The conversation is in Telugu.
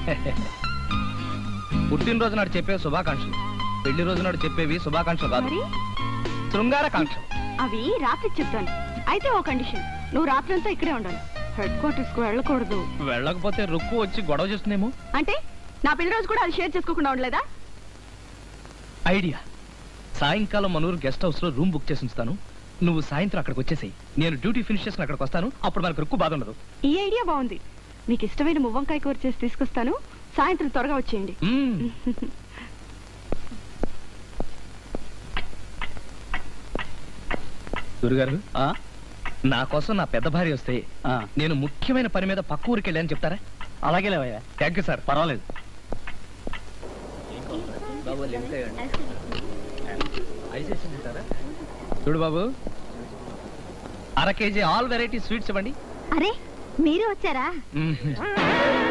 పుట్టినరోజు నాడు చెప్పే శుభాకాంక్షలు పెళ్లి రోజు నాడు చెప్పేవి శుభాకాంక్షలు కాదు మరి శృంగారకాంక్షలు అవి రాత్రికి చెప్తాను అయితే ఓ కండిషన్ నువ్వు రాత్రంతా ఇక్కడే ఉండాలి హెడ్ క్వార్టర్స్ కు వెళ్ళకూడదు వెళ్ళకపోతే రుక్కు వచ్చి గొడవ చేస్తుందేమో అంటే నా పెళ్లి రోజు కూడా అది షేర్ చేసుకోకుండా ఉండలేదా ఐడియా సాయంకాలం మనూరు గెస్ట్ హౌస్ లో రూమ్ బుక్ చేసి ఉంచుతాను నువ్వు సాయంత్రం అక్కడికి వచ్చేసేయి నేను డ్యూటీ ఫినిష్ చేసుకుని అక్కడికి వస్తాను అప్పుడు మనకు రుక్కు బాధ ఉండదు ఈ ఐడియా బాగుంది మీకు ఇష్టమైన మువ్వంకాయ కూర చేసి తీసుకొస్తాను సాయంత్రం త్వరగా వచ్చేయండి మ్మ్. గురుగారు ఆ, నా కోసం నా పెద్ద భార్య వస్తే ఆ, నేను ముఖ్యమైన పని మీద పక్క ఊరికి వెళ్ళాను చెప్తారా అలాగే లేవయ్యా థ్యాంక్ యూ సార్ పర్వాలేదు చూడు బాబు అర కేజీ ఆల్ వెరైటీ స్వీట్స్ ఇవ్వండి అరే మీరు వచ్చారా మ్మ్.